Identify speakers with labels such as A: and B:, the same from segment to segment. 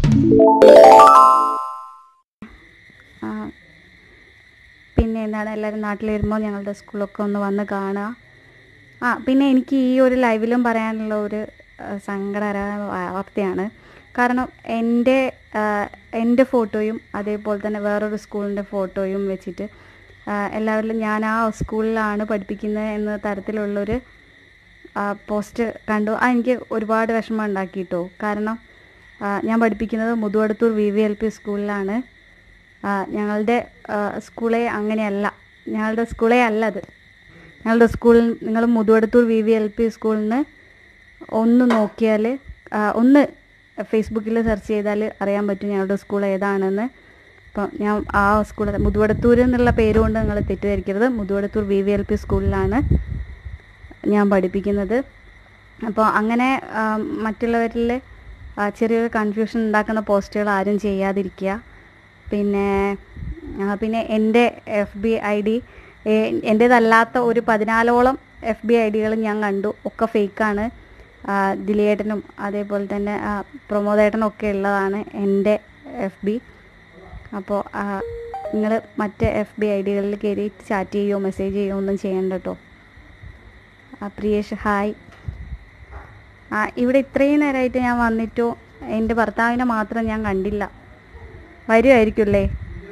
A: ആ, പിന്നെ എന്താണ് എല്ലാവരും നാട്ടിൽ വരുമ്പോൾ ഞങ്ങളുടെ സ്കൂളൊക്കെ ഒന്ന് വന്ന് കാണുക ആ പിന്നെ എനിക്ക് ഈ ഒരു ലൈവിലും പറയാനുള്ള ഒരു ആ, സങ്കടകരമായ വാർത്തയാണ് കാരണം എൻ്റെ ആ, എൻ്റെ ഫോട്ടോയും അതേപോലെ തന്നെ വേറൊരു സ്കൂളിൻ്റെ ഫോട്ടോയും വെച്ചിട്ട് ആ, എല്ലാവരിലും ഞാൻ ആ സ്കൂളിലാണ് പഠിപ്പിക്കുന്നത് എന്ന തരത്തിലുള്ളൊരു ആ, പോസ്റ്റ് കണ്ടു ആ എനിക്ക് ഒരുപാട് വിഷമം ഉണ്ടാക്കിയിട്ടോ കാരണം ആ, ഞാൻ പഠിപ്പിക്കുന്നത് Muthuvadathur V V L P സ്കൂളിലാണ് ആ, ഞങ്ങളുടെ ആ, സ്കൂളേ അങ്ങനെയല്ല ഞങ്ങളുടെ സ്കൂളേ അല്ല അത് ഞങ്ങളുടെ സ്കൂളിൽ നിങ്ങൾ Muthuvadathur V V L P സ്കൂളിൽ നിന്ന് ഒന്ന് നോക്കിയാൽ ഒന്ന് ഫേസ്ബുക്കിൽ സെർച്ച് ചെയ്താൽ അറിയാൻ പറ്റും ഞങ്ങളുടെ സ്കൂൾ ഏതാണെന്ന് അപ്പോൾ ഞാൻ ആ സ്കൂൾ മുതുവടത്തൂർ എന്നുള്ള പേരുകൊണ്ട് നിങ്ങൾ തെറ്റിദ്ധരിക്കരുത് Muthuvadathur V V L P സ്കൂളിലാണ് ഞാൻ പഠിപ്പിക്കുന്നത് അപ്പോൾ അങ്ങനെ ആ, മറ്റുള്ളവരിൽ ആ, ചെറിയൊരു കൺഫ്യൂഷൻ ഉണ്ടാക്കുന്ന പോസ്റ്റുകൾ ആരും ചെയ്യാതിരിക്കുക പിന്നെ ആ, പിന്നെ എൻ്റെ എഫ് ബി ഐ ഡി എൻ്റേതല്ലാത്ത ഒരു പതിനാലോളം എഫ് ബി ഐ ഡികൾ ഞാൻ കണ്ടു ഒക്കെ ഫേക്കാണ് ദിലിയേട്ടനും അതേപോലെ തന്നെ ആ, പ്രമോദേട്ടനും ഒക്കെ ഉള്ളതാണ് എൻ്റെ എഫ് ബി അപ്പോൾ നിങ്ങൾ മറ്റ് എഫ് ബി ഐ ഡികളിൽ കയറി ചാറ്റ് ചെയ്യുകയോ മെസ്സേജ് ചെയ്യുകയോ ഒന്നും ചെയ്യണ്ട കേട്ടോ ആ, പ്രിയേഷ് ഹായ് ആ ഇവിടെ ഇത്രയും നേരമായിട്ട് ഞാൻ വന്നിട്ടോ എൻ്റെ ഭർത്താവിനെ മാത്രം ഞാൻ കണ്ടില്ല വരുമായിരിക്കുമല്ലേ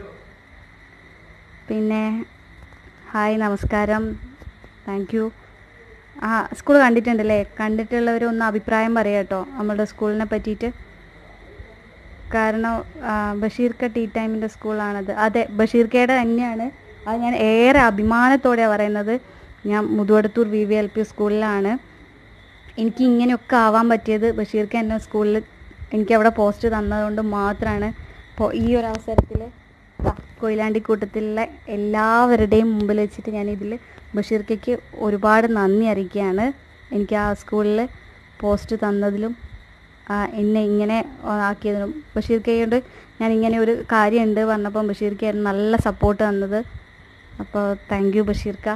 A: പിന്നെ ഹായ് നമസ്കാരം താങ്ക് യു ആ സ്കൂൾ കണ്ടിട്ടുണ്ടല്ലേ കണ്ടിട്ടുള്ളവരൊന്ന് അഭിപ്രായം പറയാം കേട്ടോ നമ്മളുടെ സ്കൂളിനെ പറ്റിയിട്ട് കാരണം ആ, ബഷീർക്ക ടീ ടൈമിൻ്റെ സ്കൂളാണത് അതെ ബഷീർക്കയുടെ തന്നെയാണ് അത് ഞാൻ ഏറെ അഭിമാനത്തോടെയാണ് പറയുന്നത് ഞാൻ Muthuvadathur V V L P സ്കൂളിലാണ് എനിക്ക് ഇങ്ങനെയൊക്കെ ആവാൻ പറ്റിയത് ബഷീർക്ക് എന്നെ സ്കൂളിൽ എനിക്ക് അവിടെ പോസ്റ്റ് തന്നതുകൊണ്ട് മാത്രമാണ് അപ്പോൾ ഈ ഒരു അവസരത്തിൽ കൊയിലാണ്ടിക്കൂട്ടത്തിലുള്ള എല്ലാവരുടെയും മുമ്പിൽ വെച്ചിട്ട് ഞാൻ ഇതിൽ ബഷീർക്കയ്ക്ക് ഒരുപാട് നന്ദി അറിയിക്കുകയാണ് എനിക്ക് ആ സ്കൂളിൽ പോസ്റ്റ് തന്നതിലും ആ, എന്നെ ഇങ്ങനെ ആക്കിയതിനും ബഷീർക്കയോട് ഞാൻ ഇങ്ങനെ ഒരു കാര്യമുണ്ട് പറഞ്ഞപ്പം ബഷീർക്കായിരുന്നു നല്ല സപ്പോർട്ട് തന്നത് അപ്പോൾ താങ്ക് യു ബഷീർക്ക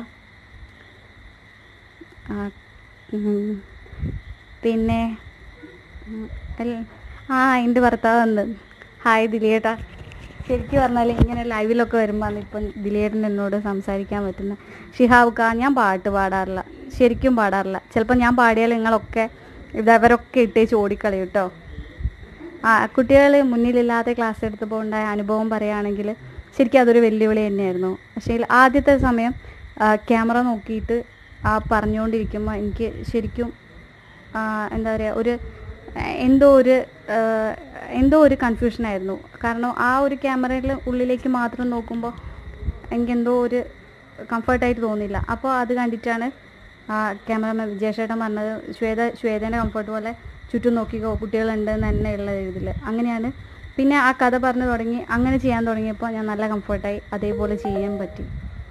A: ആ, ഉം. പിന്നെ ഉം, എൽ- ആ എൻ്റെ ഭർത്താവ് വന്ന് ഹായ് ദിലിയേട്ടാ ശരിക്കും പറഞ്ഞാൽ ഇങ്ങനെ ലൈവിലൊക്കെ വരുമ്പോൾ ഇപ്പം ദിലിയേട്ടൻ എന്നോട് സംസാരിക്കാൻ പറ്റുന്ന ഷിഹാബ് ഖാ ഞാൻ പാട്ട് പാടാറില്ല ശരിക്കും പാടാറില്ല ചിലപ്പോൾ ഞാൻ പാടിയാൽ നിങ്ങളൊക്കെ ഇതവരൊക്കെ ഇട്ടേച്ച് ഓടിക്കളയും കേട്ടോ ആ കുട്ടികൾ മുന്നിലില്ലാതെ ക്ലാസ് എടുത്തപ്പോൾ ഉണ്ടായ അനുഭവം പറയുകയാണെങ്കിൽ ശരിക്കും അതൊരു വെല്ലുവിളി തന്നെയായിരുന്നു പക്ഷേ ആദ്യത്തെ സമയം ക്യാമറ നോക്കിയിട്ട് ആ പറഞ്ഞുകൊണ്ടിരിക്കുമ്പോൾ എനിക്ക് ശരിക്കും ആ, എന്താ പറയുക ഒരു ആ, എന്തോ ഒരു ആ, എന്തോ ഒരു കൺഫ്യൂഷനായിരുന്നു കാരണം ആ ഒരു ക്യാമറയിൽ ഉള്ളിലേക്ക് മാത്രം നോക്കുമ്പോൾ എനിക്കെന്തോ ഒരു കംഫർട്ടായിട്ട് തോന്നിയില്ല അപ്പോൾ അത് കണ്ടിട്ടാണ് ആ ക്യാമറമാൻ വിജയശേട്ടൻ പറഞ്ഞത് ശ്വേത ശ്വേതേൻ്റെ കംഫർട്ട് പോലെ ചുറ്റും നോക്കിക്കോ കുട്ടികളുണ്ടെന്ന് തന്നെ ഉള്ള ഇതിൽ അങ്ങനെയാണ് പിന്നെ ആ കഥ പറഞ്ഞു തുടങ്ങി അങ്ങനെ ചെയ്യാൻ തുടങ്ങിയപ്പോൾ ഞാൻ നല്ല കംഫർട്ടായി അതേപോലെ ചെയ്യാൻ പറ്റി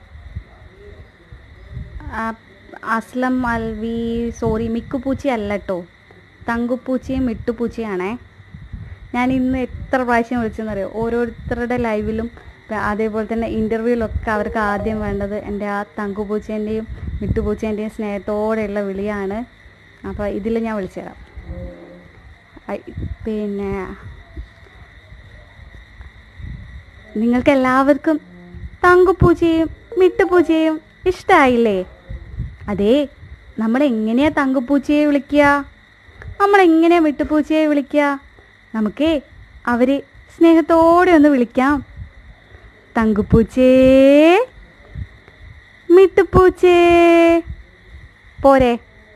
A: ആ, അസ്ലം അൽവി സോറി മിക്കുപൂച്ചി അല്ല കേട്ടോ തങ്കുപ്പൂച്ചയും മിട്ടുപൂച്ചയാണേ ഞാൻ ഇന്ന് എത്ര പ്രാവശ്യം വിളിച്ചെന്നറിയോ ഓരോരുത്തരുടെ ലൈവിലും പ- അതേപോലെ തന്നെ ഇൻ്റർവ്യൂവിലൊക്കെ അവർക്ക് ആദ്യം വേണ്ടത് എൻ്റെ ആ തങ്കുപൂച്ചേൻ്റെയും മിട്ടുപൂച്ചേൻ്റെയും സ്നേഹത്തോടെയുള്ള വിളിയാണ് അപ്പോൾ ഇതിൽ ഞാൻ വിളിച്ചുതരാം ഐ- പിന്നെ നിങ്ങൾക്ക് എല്ലാവർക്കും തങ്കുപൂച്ചയും മിട്ടുപൂച്ചയും ഇഷ്ടമായില്ലേ അതെ നമ്മൾ എങ്ങനെയാ തങ്കുപൂച്ചയെ വിളിക്കുക നമ്മൾ എങ്ങനെയാ മിട്ടുപൂച്ചയെ വിളിക്കുക നമുക്കേ അവര് സ്നേഹത്തോടെ ഒന്ന് വിളിക്കാം തങ്കുപൂച്ചേ മിട്ടുപൂച്ചേ പോരെ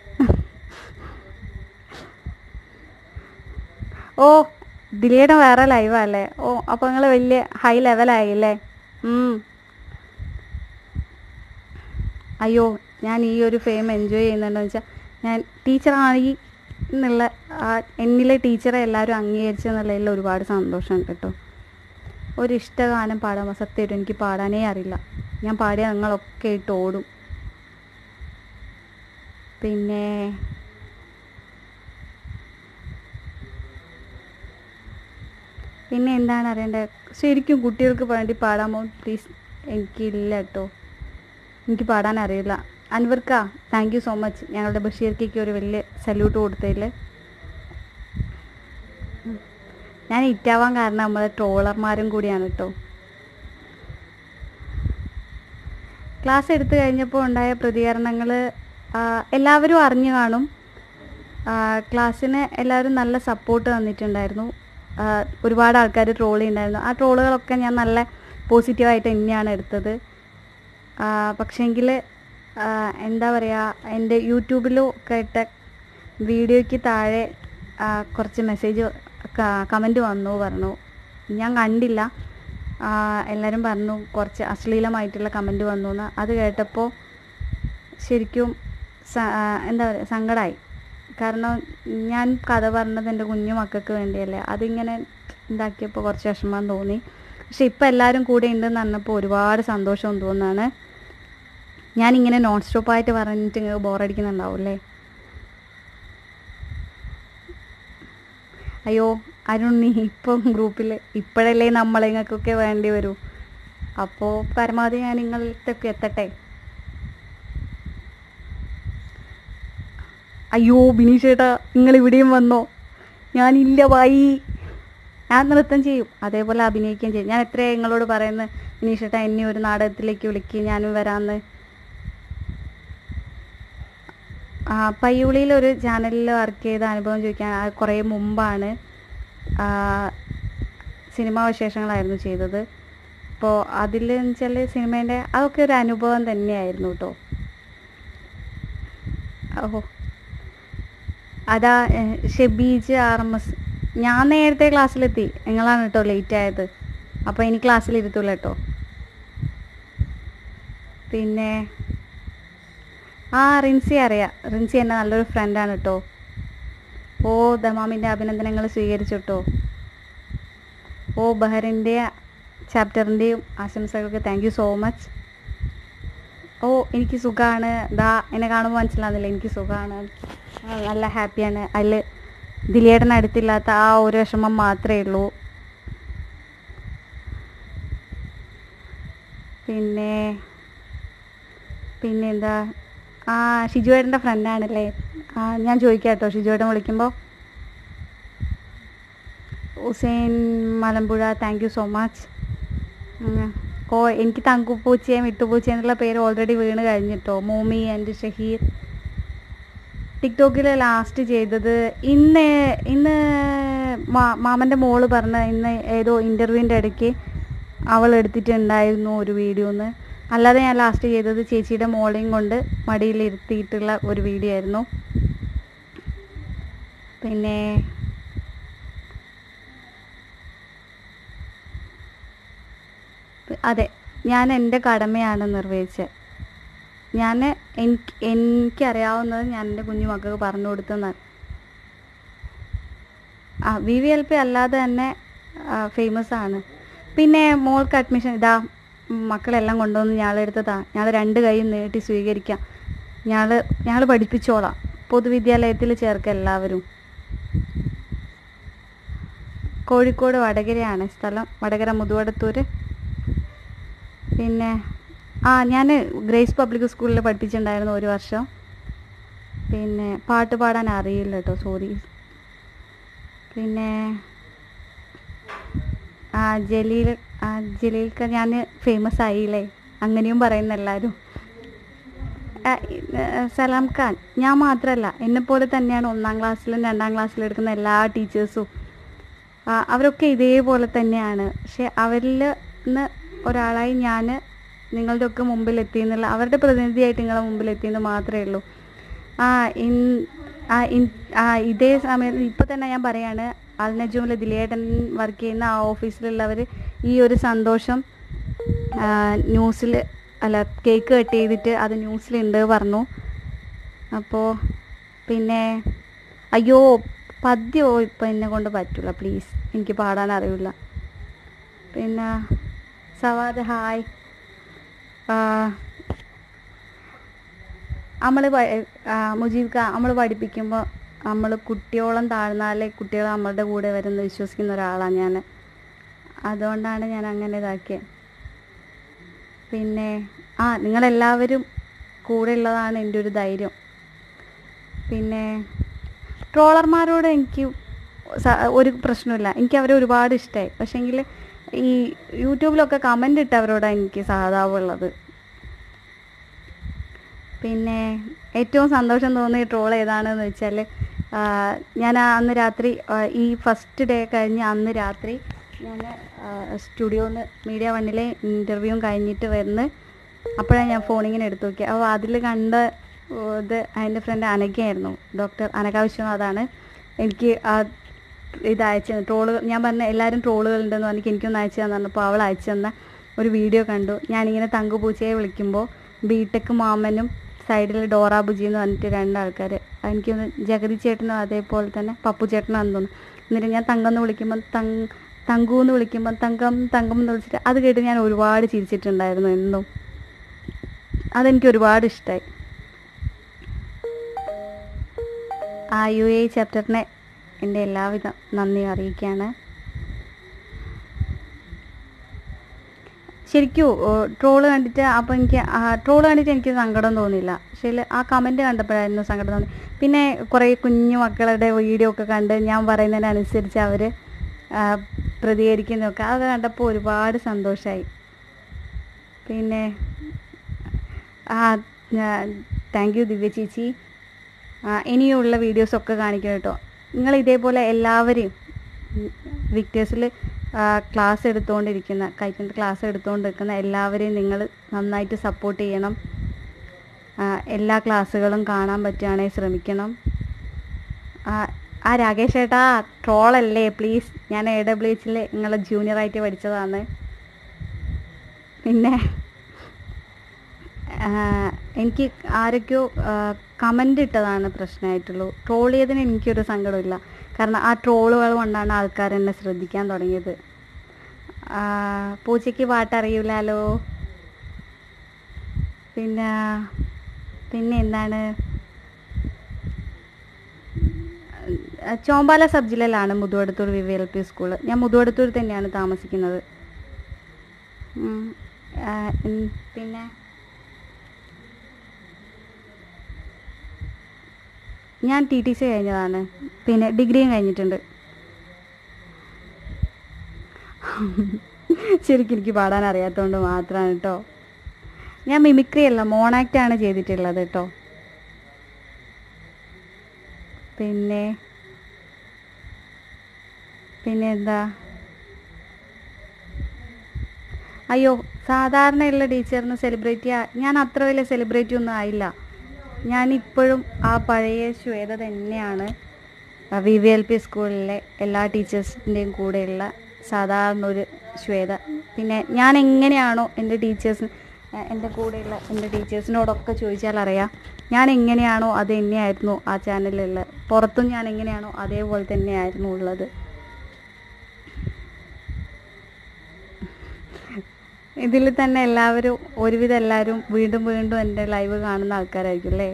A: ഓ ദിലീടെ വേറെ ലൈവല്ലേ ഓ അപ്പോൾ നിങ്ങൾ വലിയ ഹൈ ലെവലായില്ലേ ഉം. അയ്യോ ഞാൻ ഈ ഒരു ഫെയിം എൻജോയ് ചെയ്യുന്നുണ്ടെന്ന് വെച്ചാൽ ഞാൻ ടീച്ചറാണെങ്കിൽ എന്നുള്ള ആ എന്നിലെ ടീച്ചറെ എല്ലാവരും അംഗീകരിച്ചു എന്നുള്ളതിൽ ഒരുപാട് സന്തോഷമുണ്ട് കേട്ടോ ഒരു ഇഷ്ടഗാനം പാടാൻ സത്യമായിട്ടും എനിക്ക് പാടാനേ അറിയില്ല ഞാൻ പാടിയാൽ നിങ്ങളൊക്കെ ഇട്ട് ഓടും പിന്നെ പിന്നെ എന്താണ് അറിയേണ്ടത് ശരിക്കും കുട്ടികൾക്ക് വേണ്ടി പാടാമോ പ്ലീസ് എനിക്കില്ല കേട്ടോ എനിക്ക് പാടാൻ അറിയില്ല അൻവർക്ക താങ്ക് യു സോ മച്ച് ഞങ്ങളുടെ ബഷീർക്കയ്ക്ക് ഒരു വലിയ സല്യൂട്ട് കൊടുത്തതിൽ ഞാൻ ഹിറ്റാവാൻ കാരണം നമ്മളെ ട്രോളർമാരും കൂടിയാണ് കേട്ടോ ക്ലാസ് എടുത്തു കഴിഞ്ഞപ്പോൾ ഉണ്ടായ പ്രതികരണങ്ങൾ എല്ലാവരും അറിഞ്ഞു കാണും ആ, ക്ലാസ്സിന് എല്ലാവരും നല്ല സപ്പോർട്ട് തന്നിട്ടുണ്ടായിരുന്നു ആ, ഒരുപാട് ആൾക്കാർ ട്രോൾ ചെയ്യുന്നുണ്ടായിരുന്നു ആ ട്രോളുകളൊക്കെ ഞാൻ നല്ല പോസിറ്റീവായിട്ട് തന്നെയാണ് എടുത്തത് ആ, പക്ഷേങ്കിൽ ആ, എന്താ പറയുക എൻ്റെ യൂട്യൂബിലും ഒക്കെ ഇട്ട വീഡിയോയ്ക്ക് താഴെ ആ, കുറച്ച് മെസ്സേജ് കമൻറ്റ് വന്നു പറഞ്ഞു ഞാൻ കണ്ടില്ല ആ, എല്ലാവരും പറഞ്ഞു കുറച്ച് അശ്ലീലമായിട്ടുള്ള കമൻറ്റ് വന്നു എന്ന് അത് കേട്ടപ്പോൾ ശരിക്കും സ- ആ, എന്താ പറയുക സങ്കടമായി കാരണം ഞാൻ കഥ പറഞ്ഞത് എൻ്റെ കുഞ്ഞു മക്കൾക്ക് വേണ്ടിയല്ലേ അതിങ്ങനെ ഇതാക്കിയപ്പോൾ കുറച്ച് വിഷമം തോന്നി പക്ഷെ ഇപ്പം എല്ലാവരും കൂടെ ഉണ്ടെന്ന് പറഞ്ഞപ്പോൾ ഒരുപാട് സന്തോഷം തോന്നുന്നതാണ് ഞാനിങ്ങനെ നോൺ സ്റ്റോപ്പായിട്ട് പറഞ്ഞിട്ട് ഇങ്ങനെ ബോറടിക്കുന്നുണ്ടാവും അല്ലേ അയ്യോ അരുൺ നീ ഇപ്പം ഗ്രൂപ്പിൽ ഇപ്പോഴല്ലേ നമ്മളെ നിങ്ങൾക്കൊക്കെ വേണ്ടി വരൂ അപ്പോൾ പരമാവധി ഞാൻ നിങ്ങളിലേക്ക് എത്തട്ടെ അയ്യോ ബിനീഷ് ചേട്ടാ നിങ്ങൾ ഇവിടെയും വന്നോ ഞാനില്ല വായി ഞാൻ നൃത്തം ചെയ്യും അതേപോലെ അഭിനയിക്കുകയും ചെയ്യും ഞാൻ എത്രയാ നിങ്ങളോട് പറയുന്നത് ബിനീഷ് ചേട്ടാ എന്നെ ഒരു നാടകത്തിലേക്ക് വിളിക്കുക ഞാനും വരാമെന്ന് ആ, പയ്യുളിയിൽ ഒരു ചാനലിൽ വർക്ക് ചെയ്ത അനുഭവം ചോദിക്കാൻ അത് കുറേ മുമ്പാണ് ആ, സിനിമാ വിശേഷങ്ങളായിരുന്നു ചെയ്തത് അപ്പോൾ അതിൽ വെച്ചാൽ സിനിമേൻ്റെ അതൊക്കെ ഒരു അനുഭവം തന്നെയായിരുന്നു കേട്ടോ ഓഹോ അതാ ഏഹ്, ഷെബീജ് ആർ എം എസ് ഞാൻ നേരത്തെ ക്ലാസ്സിലെത്തി നിങ്ങളാണ് കേട്ടോ ലേറ്റ് ആയത് അപ്പോൾ ഇനി ക്ലാസ്സിൽ ഇരുത്തൂല കേട്ടോ പിന്നെ ആ റിൻസി അറിയാം റിൻസി എൻ്റെ നല്ലൊരു ഫ്രണ്ടാണ് കേട്ടോ ഓ ദമാമിൻ്റെ അഭിനന്ദനങ്ങൾ സ്വീകരിച്ചു കേട്ടോ ഓ ബഹറിൻ്റെ ചാപ്റ്ററിൻ്റെയും ആശംസകൾക്ക് താങ്ക് യു സോ മച്ച് ഓ എനിക്ക് സുഖമാണ് ദാ എന്നെ കാണുമ്പോൾ മനസ്സിലാകുന്നില്ല എനിക്ക് സുഖമാണ് നല്ല ഹാപ്പിയാണ് അതിൽ ദിലിയേട്ടൻ അടുത്തില്ലാത്ത ആ ഒരു വിഷമം മാത്രമേ ഉള്ളൂ പിന്നെ പിന്നെ എന്താ ആ ഷിജുവേട്ടൻ്റെ ഫ്രണ്ടാണല്ലേ ആ ഞാൻ ചോദിക്കാം കേട്ടോ ഷിജുവേട്ടൻ വിളിക്കുമ്പോൾ Hussain Malampuzha thank you so much ഓ എനിക്ക് തങ്കുപൂച്ചയും വിട്ടുപൂച്ച എന്നുള്ള പേര് ഓൾറെഡി വീണ് കഴിഞ്ഞിട്ടോ മോമി ആൻഡ് ഷഹീർ ടിക്ടോക്കിൽ ലാസ്റ്റ് ചെയ്തത് ഇന്ന് ഇന്ന് മാ- മാമൻ്റെ മോള് പറഞ്ഞ ഇന്ന് ഏതോ ഇൻ്റർവ്യൂവിൻ്റെ ഇടയ്ക്ക് അവൾ എടുത്തിട്ടുണ്ടായിരുന്നു ഒരു വീഡിയോന്ന് അല്ലാതെ ഞാൻ ലാസ്റ്റ് ചെയ്തത് ചേച്ചിയുടെ മോളെയും കൊണ്ട് മടിയിലിരുത്തിയിട്ടുള്ള ഒരു വീഡിയോ ആയിരുന്നു പിന്നെ അതെ ഞാൻ എൻ്റെ കടമയാണ് നിർവഹിച്ചത് ഞാൻ എനിക്ക് എനിക്കറിയാവുന്നത് ഞാൻ എൻ്റെ കുഞ്ഞു മക്കൾക്ക് പറഞ്ഞു കൊടുത്തെന്നാണ് ആ വി വി എൽ പി അല്ലാതെ തന്നെ ഫേമസ് ആണ് പിന്നെ മോൾക്ക് അഡ്മിഷൻ ഇതാ ഉം, മക്കളെല്ലാം കൊണ്ടുവന്ന് ഞാളെടുത്തതാ ഞങ്ങൾ രണ്ട് കൈയും നീട്ടി സ്വീകരിക്കാം ഞങ്ങൾ ഞങ്ങൾ പഠിപ്പിച്ചോളാം പൊതുവിദ്യാലയത്തിൽ ചേർക്കുക എല്ലാവരും കോഴിക്കോട് വടകരയാണ് സ്ഥലം വടകര മുതുവടത്തൂർ പിന്നെ ആ ഞാൻ ഗ്രേസ് പബ്ലിക് സ്കൂളിൽ പഠിപ്പിച്ചിട്ടുണ്ടായിരുന്നു ഒരു വർഷം പിന്നെ പാട്ട് പാടാൻ അറിയില്ല കേട്ടോ സോറി പിന്നെ ആ ജലീൽ ആ ജലീൽക്ക ഞാൻ ഫേമസ് ആയില്ലേ അങ്ങനെയും പറയുന്ന എല്ലാവരും ആ, ഇത്, സലാം ഖാൻ ഞാൻ മാത്രമല്ല എന്നെപ്പോലെ തന്നെയാണ് ഒന്നാം ക്ലാസ്സിലും രണ്ടാം ക്ലാസ്സിലും എടുക്കുന്ന എല്ലാ ടീച്ചേഴ്സും ആ, അവരൊക്കെ ഇതേപോലെ തന്നെയാണ് പക്ഷെ അവരിൽ നിന്ന് ഒരാളായി ഞാൻ നിങ്ങളുടെ ഒക്കെ മുമ്പിൽ എത്തിയെന്നുള്ള അവരുടെ പ്രതിനിധിയായിട്ട് നിങ്ങളുടെ മുമ്പിൽ എത്തിയെന്ന് മാത്രമേ ഉള്ളൂ ആ ഇൻ ആ ഇൻ ആ ഇതേ സമയത്ത് ഇപ്പോൾ തന്നെ ഞാൻ പറയാണ് അൽനജൂമിൽ ദിലേട്ടൻ വർക്ക് ചെയ്യുന്ന ആ ഓഫീസിലുള്ളവർ ഈ ഒരു സന്തോഷം ന്യൂസിൽ അല്ല കേക്ക് കട്ട് ചെയ്തിട്ട് അത് ന്യൂസിലുണ്ട് പറഞ്ഞു അപ്പോൾ പിന്നെ അയ്യോ പദ്യമോ ഇപ്പം എന്നെ കൊണ്ട് പറ്റില്ല പ്ലീസ് എനിക്ക് പാടാൻ അറിയില്ല പിന്നെ സവാദ് ഹായ് നമ്മൾ മുജീബ് ഖാൻ നമ്മൾ പഠിപ്പിക്കുമ്പോൾ നമ്മൾ കുട്ടിയോളം താഴ്ന്നാലേ കുട്ടികൾ നമ്മളുടെ കൂടെ വരുന്ന വിശ്വസിക്കുന്ന ഒരാളാണ് ഞാൻ അതുകൊണ്ടാണ് ഞാൻ അങ്ങനെ ഇതാക്കിയത് പിന്നെ ആ നിങ്ങളെല്ലാവരും കൂടെ ഉള്ളതാണ് എൻ്റെ ഒരു ധൈര്യം പിന്നെ ട്രോളർമാരോട് എനിക്ക് സ- ഒരു പ്രശ്നമില്ല എനിക്ക് അവരെ ഒരുപാട് ഇഷ്ടമായി പക്ഷേങ്കിൽ ഈ യൂട്യൂബിലൊക്കെ കമൻ്റ് ഇട്ടവരോടാണ് എനിക്ക് സഹതാപമുള്ളത് പിന്നെ ഏറ്റവും സന്തോഷം തോന്നിയ ട്രോൾ ഏതാണെന്ന് വെച്ചാൽ ഞാൻ ആ അന്ന് രാത്രി ആ, ഈ ഫസ്റ്റ് ഡേ കഴിഞ്ഞ് അന്ന് രാത്രി ഞാൻ സ്റ്റുഡിയോന്ന് മീഡിയ വണ്ണിലെ ഇൻ്റർവ്യൂവും കഴിഞ്ഞിട്ട് വന്ന് അപ്പോഴാണ് ഞാൻ ഫോണിങ്ങനെ എടുത്തു നോക്കിയത് അപ്പോൾ അതിൽ കണ്ട ഓ, ഇത് അതിൻ്റെ ഫ്രണ്ട് അനഘയായിരുന്നു ഡോക്ടർ അനഘ വിശ്വനാഥാണ് എനിക്ക് ആ ഇത് അയച്ചു തന്നു ട്രോളുകൾ ഞാൻ പറഞ്ഞ എല്ലാവരും ട്രോളുകളുണ്ടെന്ന് പറഞ്ഞിട്ട് എനിക്കൊന്ന് അയച്ചു തന്നെ പറഞ്ഞപ്പോൾ അവൾ അയച്ചു തന്ന ഒരു വീഡിയോ കണ്ടു ഞാനിങ്ങനെ തങ്കുപൂച്ചയെ വിളിക്കുമ്പോൾ ബിടെക് മാമനും സൈഡിൽ ഡോറ ബുജി എന്ന് പറഞ്ഞിട്ട് രണ്ടാൾക്കാർ എനിക്കൊന്ന് ജഗതി ചേട്ടനും അതേപോലെ തന്നെ പപ്പു ചേട്ടനാണെന്ന് തോന്നുന്നു എന്നിട്ട് ഞാൻ തങ്കം എന്ന് വിളിക്കുമ്പോൾ തങ് തങ്കു എന്ന് വിളിക്കുമ്പോൾ തങ്കം തങ്കം എന്ന് വിളിച്ചിട്ട് അത് കേട്ട് ഞാൻ ഒരുപാട് ചിരിച്ചിട്ടുണ്ടായിരുന്നു എന്നും അതെനിക്ക് ഒരുപാട് ഇഷ്ടമായി ആ യു എ ചാപ്റ്ററിനെ എൻ്റെ എല്ലാവിധ നന്ദി അറിയിക്കുകയാണ് ശരിക്കും ട്രോള് കണ്ടിട്ട് അപ്പോൾ എനിക്ക് ട്രോള് കണ്ടിട്ട് എനിക്ക് സങ്കടം തോന്നിയില്ല പക്ഷേ ആ കമൻറ്റ് കണ്ടപ്പോഴായിരുന്നു സങ്കടം തോന്നി പിന്നെ കുറേ കുഞ്ഞു മക്കളുടെ വീഡിയോ ഒക്കെ കണ്ട് ഞാൻ പറയുന്നതിനനുസരിച്ച് അവർ പ്രതികരിക്കുന്നതൊക്കെ അതൊക്കെ കണ്ടപ്പോൾ ഒരുപാട് സന്തോഷമായി പിന്നെ ആ താങ്ക് യു ദിവ്യ ചേച്ചി ആ, ഇനിയുള്ള വീഡിയോസൊക്കെ കാണിക്കണം കേട്ടോ നിങ്ങൾ ഇതേപോലെ എല്ലാവരെയും വിക്ടേഴ്സിൽ ക്ലാസ് എടുത്തുകൊണ്ടിരിക്കുന്ന കൈക്കണ്ട് ക്ലാസ് എടുത്തുകൊണ്ടിരിക്കുന്ന എല്ലാവരെയും നിങ്ങൾ നന്നായിട്ട് സപ്പോർട്ട് ചെയ്യണം ആ, എല്ലാ ക്ലാസ്സുകളും കാണാൻ പറ്റുകയാണെങ്കിൽ ശ്രമിക്കണം ആ, ആ രാകേഷ് ഏട്ടാ ട്രോളല്ലേ പ്ലീസ് ഞാൻ എ ഡബ്ല്യു എച്ചിൽ നിങ്ങളെ ജൂനിയറായിട്ട് പഠിച്ചതാണ് പിന്നെ ആ, എനിക്ക് ആരൊക്കെയോ കമൻ്റ് ഇട്ടതാണ് പ്രശ്നമായിട്ടുള്ളൂ ട്രോൾ ചെയ്തതിന് എനിക്കൊരു സങ്കടമില്ല കാരണം ആ ട്രോളുകൾ കൊണ്ടാണ് ആൾക്കാർ എന്നെ ശ്രദ്ധിക്കാൻ തുടങ്ങിയത് ആ, പൂച്ചയ്ക്ക് പാട്ടറിയില്ലല്ലോ പിന്നെ പിന്നെ എന്താണ് ആ, ചോമ്പാല സബ് ജില്ലയിലാണ് Muthuvadathur V V L P school ഞാൻ മുതുവടത്തൂർ തന്നെയാണ് താമസിക്കുന്നത് ഉം. ആ, ഉം, പിന്നെ ഞാൻ ടി ടി സി കഴിഞ്ഞതാണ് പിന്നെ ഡിഗ്രിയും കഴിഞ്ഞിട്ടുണ്ട് ശരിക്കും എനിക്ക് പാടാൻ അറിയാത്തതുകൊണ്ട് മാത്രമാണ് കേട്ടോ ഞാൻ മിമിക്രി അല്ല മോണാക്റ്റ് ആണ് ചെയ്തിട്ടുള്ളത് കേട്ടോ പിന്നെ പിന്നെ എന്താ അയ്യോ സാധാരണയുള്ള ടീച്ചറിന് സെലിബ്രിറ്റി ഞാൻ അത്ര വലിയ സെലിബ്രിറ്റി ഒന്നും ആയില്ല ഞാൻ ഇപ്പോഴും ആ പഴയ ശ്വേത തന്നെയാണ് വി വി എൽ പി സ്കൂളിലെ എല്ലാ ടീച്ചേഴ്സിൻ്റെയും കൂടെയുള്ള സാധാരണ ഒരു ശ്വേത പിന്നെ ഞാൻ എങ്ങനെയാണോ എൻ്റെ ടീച്ചേഴ്സ് എൻ്റെ കൂടെയുള്ള എൻ്റെ ടീച്ചേഴ്സിനോടൊക്കെ ചോദിച്ചാൽ അറിയാം ഞാൻ എങ്ങനെയാണോ അത് തന്നെയായിരുന്നു ആ ചാനലിലുള്ളത് പുറത്തും ഞാൻ എങ്ങനെയാണോ അതേപോലെ തന്നെയായിരുന്നു ഉള്ളത് ഇതിൽ തന്നെ എല്ലാവരും ഒരുവിധം എല്ലാവരും വീണ്ടും വീണ്ടും എൻ്റെ ലൈവ് കാണുന്ന ആൾക്കാരായിരിക്കും അല്ലേ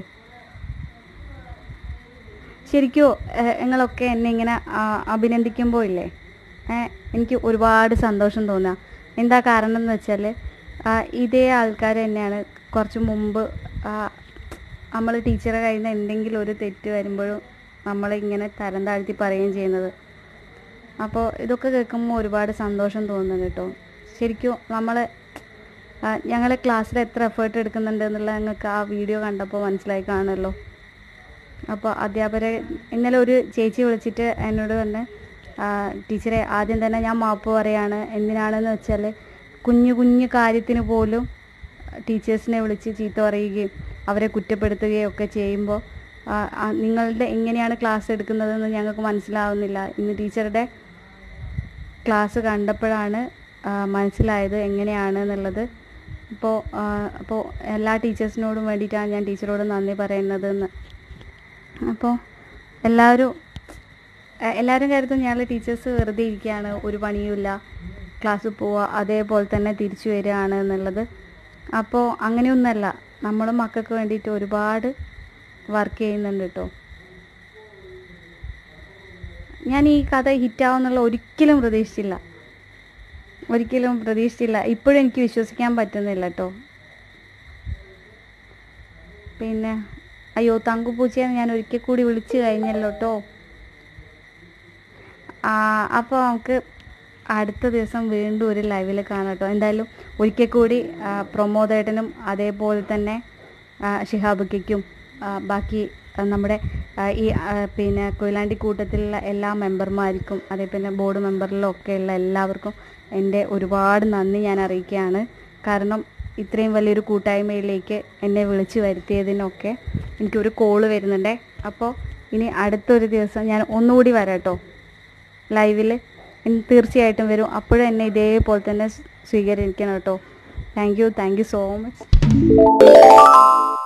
A: ശരിക്കും ഏഹ്, നിങ്ങളൊക്കെ എന്നെ ഇങ്ങനെ ആ, അഭിനന്ദിക്കുമ്പോൾ ഇല്ലേ ഏഹ്, എനിക്ക് ഒരുപാട് സന്തോഷം തോന്നുക എന്താ കാരണം എന്ന് വെച്ചാൽ ഇതേ ആൾക്കാർ തന്നെയാണ് കുറച്ച് മുമ്പ് നമ്മൾ ടീച്ചറെ കയ്യിൽ നിന്ന് എന്തെങ്കിലും ഒരു തെറ്റ് വരുമ്പോഴും നമ്മളിങ്ങനെ തരം താഴ്ത്തി പറയുകയും ചെയ്യുന്നത് അപ്പോൾ ഇതൊക്കെ കേൾക്കുമ്പോൾ ഒരുപാട് സന്തോഷം തോന്നുന്നുണ്ട് കേട്ടോ ശരിക്കും നമ്മൾ ഞങ്ങൾ ക്ലാസ്സിൽ എത്ര എഫേർട്ട് എടുക്കുന്നുണ്ട് എന്നുള്ളത് ഞങ്ങൾക്ക് ആ വീഡിയോ കണ്ടപ്പോൾ മനസ്സിലായി കാണുമല്ലോ അപ്പോൾ അധ്യാപകരെ ഇന്നലെ ഒരു ചേച്ചി വിളിച്ചിട്ട് എന്നോട് പറഞ്ഞ് "ആ, ടീച്ചറെ ആദ്യം തന്നെ ഞാൻ മാപ്പ് പറയാണ് എന്തിനാണെന്ന് വെച്ചാൽ കുഞ്ഞു കുഞ്ഞു കാര്യത്തിന് പോലും ടീച്ചേഴ്സിനെ വിളിച്ച് ചീത്ത പറയുകയും അവരെ കുറ്റപ്പെടുത്തുകയും ഒക്കെ ചെയ്യുമ്പോൾ ആ, ആ, നിങ്ങളുടെ എങ്ങനെയാണ് ക്ലാസ് എടുക്കുന്നതെന്ന് ഞങ്ങൾക്ക് മനസ്സിലാവുന്നില്ല ഇന്ന് ടീച്ചറുടെ ക്ലാസ് കണ്ടപ്പോഴാണ് ആ, മനസ്സിലായത് എങ്ങനെയാണ് എന്നുള്ളത് അപ്പോൾ അപ്പോൾ എല്ലാ ടീച്ചേഴ്സിനോടും വേണ്ടിയിട്ടാണ് ഞാൻ ടീച്ചറോട് നന്ദി പറയുന്നത് എന്ന് അപ്പോൾ എല്ലാവരും എ- എല്ലാവരും കരുതും ഞങ്ങൾ ടീച്ചേഴ്സ് വെറുതെ ഇരിക്കുകയാണ് ഒരു പണിയുമില്ല ക്ലാസ്സിൽ പോവുക അതേപോലെ തന്നെ തിരിച്ചു വരികയാണ് എന്നുള്ളത് അപ്പോൾ അങ്ങനെയൊന്നല്ല നമ്മൾ മക്കൾക്ക് വേണ്ടിയിട്ട് ഒരുപാട് വർക്ക് ചെയ്യുന്നുണ്ട് കേട്ടോ ഞാൻ ഈ കഥ ഹിറ്റാവുന്നുള്ള ഒരിക്കലും പ്രതീക്ഷിച്ചില്ല ഒരിക്കലും പ്രതീക്ഷിച്ചില്ല ഇപ്പോഴും എനിക്ക് വിശ്വസിക്കാൻ പറ്റുന്നില്ല കേട്ടോ പിന്നെ അയ്യോ തങ്കുപൂച്ചയെ ഞാൻ ഒരിക്കൽ കൂടി വിളിച്ചു കഴിഞ്ഞല്ലോ കേട്ടോ അപ്പോൾ നമുക്ക് അടുത്ത ദിവസം വീണ്ടും ഒരു ലൈവിൽ കാണാം കേട്ടോ എന്തായാലും ഒരിക്കൽ കൂടി ആ, പ്രമോദേട്ടനും അതേപോലെ തന്നെ ആ, ഷിഹാബുക്കും ബാക്കി ആ, നമ്മുടെ ആ, ഈ ആ, പിന്നെ കൊയിലാണ്ടി കൂട്ടത്തിലുള്ള എല്ലാ മെമ്പർമാർക്കും അതേ പിന്നെ ബോർഡ് മെമ്പറിലും ഒക്കെയുള്ള എല്ലാവർക്കും എൻ്റെ ഒരുപാട് നന്ദി ഞാൻ അറിയിക്കുകയാണ് കാരണം ഇത്രയും വലിയൊരു കൂട്ടായ്മയിലേക്ക് എന്നെ വിളിച്ചു വരുത്തിയതിനൊക്കെ എനിക്കൊരു കോള് വരുന്നുണ്ടേ അപ്പോൾ ഇനി അടുത്തൊരു ദിവസം ഞാൻ ഒന്നുകൂടി വരാം കേട്ടോ ലൈവിൽ തീർച്ചയായിട്ടും വരും അപ്പോഴും എന്നെ ഇതേപോലെ തന്നെ സ്വീകരിക്കണം കേട്ടോ thank you thank you so much